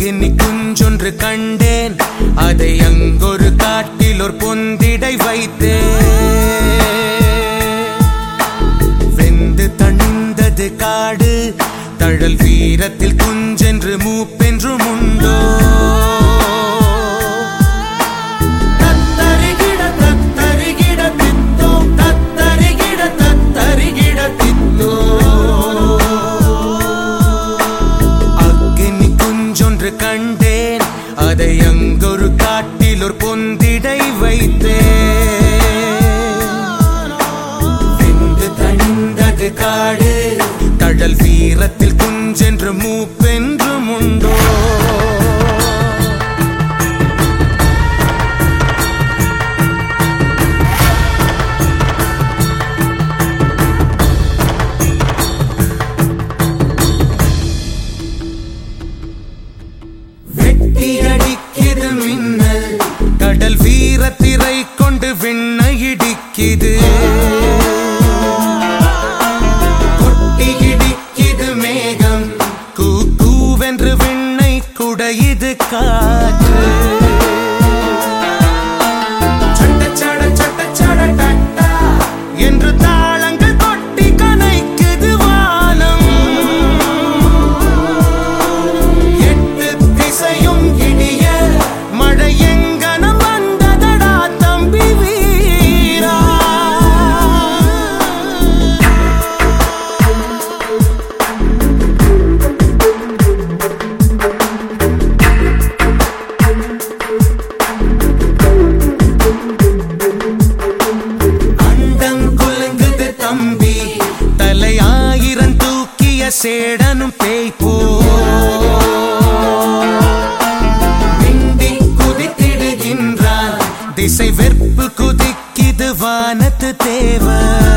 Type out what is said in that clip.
அக்கினி குஞ்சொன்று கண்டேன் அதை அங்கொரு காட்டில் ஒரு பொந்திடை வைத்தேன் வெந்து தணிந்தது காடு தழல் வீரத்தில் குஞ்சென்று மூப்பென்றும் உண்டோ தத்தரிகிட தத்தரிகிட தித்தோ தத்தரிகிட தத்தரிகிட தித்தோ அக்கினி குஞ்சொன்று கண்டேன் அதை அங்கொரு காட்டில் ஒரு பொந்திடை வைத்தேன் வெந்து தணிந்தது காடு கடல் வீரத்தில் குஞ்சென்று மூப்பென்றும் உண்டோ வெட்டி அடிக்குது மின்னல் கடல் வீரத்திரை கொண்டு விண்ணை இடிக்குது கொட்டி இடிக்குது மேகம் கூ கூவென்று விண்ணை குடையுது காற்று சட்ட சட சட்ட சட டட்டா என்று தாளங்கள் கொட்டி கனைக்குது வானம் எட்டு திசையும் இடிய மழை எங்கனம் வந்ததடா தம்பி வீரா அண்டம் குலுங்குது தம்பி தலை ஆயிரம் தூக்கிய சேடனும் பேய் போ மிண்டி குதித்திடுகின்றான் திசை வெறுப்பு குதிக்கிது வானத்து தேவ